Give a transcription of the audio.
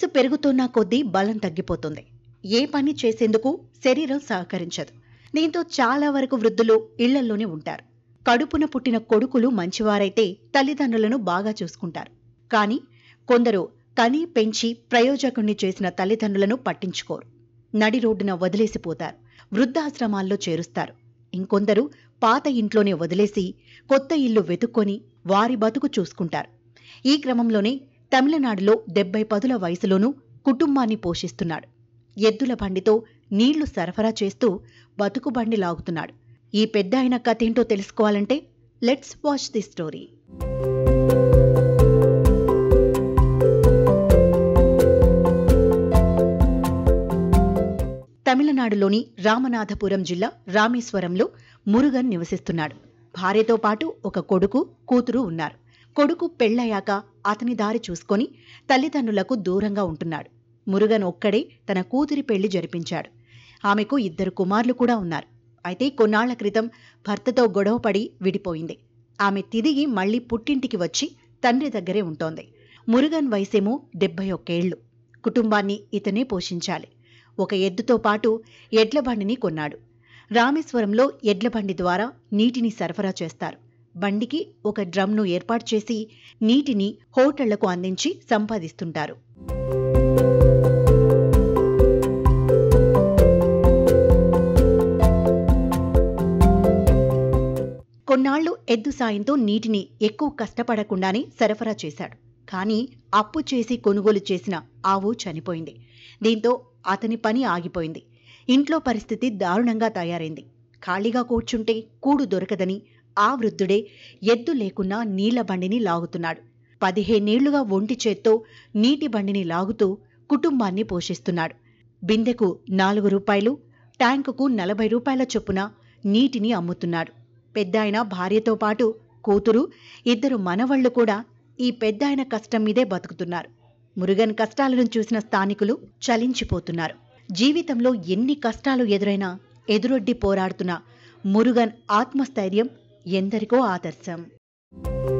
పెరుగుతున్న కొద్దీ బలం తగ్గిపోతుంది ఏ పని చేసేందుకు శరీరం సహకరించదు దీంతో చాలా వరకు వృద్ధులు ఇళ్లల్లోనే ఉంటారు కడుపున పుట్టిన కొడుకులు మంచివారైతే తల్లిదండ్రులను బాగా చూసుకుంటారు కానీ కొందరు కని పెంచి ప్రయోజకుణ్ణి చేసిన తల్లిదండ్రులను పట్టించుకోరు నడి రోడ్డున వదిలేసిపోతారు వృద్ధాశ్రమాల్లో చేరుస్తారు ఇంకొందరు పాత ఇంట్లోనే వదిలేసి కొత్త ఇల్లు వెతుక్కొని వారి బతుకు చూసుకుంటారు ఈ క్రమంలోనే తమిళనాడులో డెబ్బై పదుల వయసులోనూ కుటుంబాన్ని పోషిస్తున్నాడు ఎద్దుల బండితో నీళ్లు సరఫరా చేస్తూ బతుకు బండి లాగుతున్నాడు ఈ పెద్ద ఆయన కథేంటో తెలుసుకోవాలంటే లెట్స్ వాచ్ ది స్టోరీ తమిళనాడులోని రామనాథపురం జిల్లా రామేశ్వరంలో మురుగన్ నివసిస్తున్నాడు భార్యతో పాటు ఒక కొడుకు కూతురు ఉన్నారు కొడుకు పెళ్ళయ్యాక అతని దారి చూసుకొని తల్లిదండ్రులకు దూరంగా ఉంటున్నాడు మురుగన్ ఒక్కడే తన కూతురి పెళ్లి జరిపించాడు ఆమెకు ఇద్దరు కుమారులు కూడా ఉన్నారు అయితే కొన్నాళ్ల క్రితం భర్తతో గొడవపడి విడిపోయింది ఆమె తిరిగి మళ్లీ పుట్టింటికి వచ్చి తండ్రి దగ్గరే ఉంటోంది మురుగన్ వయసేమో డెబ్బై ఒక్కేళ్లు కుటుంబాన్ని ఇతనే పోషించాలి ఒక ఎద్దుతో పాటు ఎడ్లబండిని కొన్నాడు రామేశ్వరంలో ఎడ్లబండి ద్వారా నీటిని సరఫరా చేస్తారు బండికి ఒక డ్రమ్ను ఏర్పాటు చేసి నీటిని హోటళ్లకు అందించి సంపాదిస్తుంటారు కొన్నాళ్లు ఎద్దు సాయంతో నీటిని ఎక్కువ కష్టపడకుండానే సరఫరా చేశాడు కానీ అప్పు చేసి కొనుగోలు చేసిన ఆవు చనిపోయింది దీంతో అతని పని ఆగిపోయింది ఇంట్లో పరిస్థితి దారుణంగా తయారైంది ఖాళీగా కూర్చుంటే కూడు దొరకదని ఆ వృద్ధుడే ఎద్దు లేకున్నా నీళ్ల బండిని లాగుతున్నాడు పదిహేనేళ్లుగా ఒంటి చేత్తో నీటి బండిని లాగుతూ కుటుంబాన్ని పోషిస్తున్నాడు బిందెకు నాలుగు రూపాయలు ట్యాంకుకు నలభై రూపాయల చొప్పున నీటిని అమ్ముతున్నాడు పెద్దాయన భార్యతో పాటు కూతురు ఇద్దరు మనవళ్లు కూడా ఈ పెద్దాయన కష్టం మీదే బతుకుతున్నారు మురుగన్ కష్టాలను చూసిన స్థానికులు చలించిపోతున్నారు జీవితంలో ఎన్ని కష్టాలు ఎదురైనా ఎదురొడ్డి పోరాడుతున్న మురుగన్ ఆత్మస్థైర్యం ఎందరికో ఆదర్శం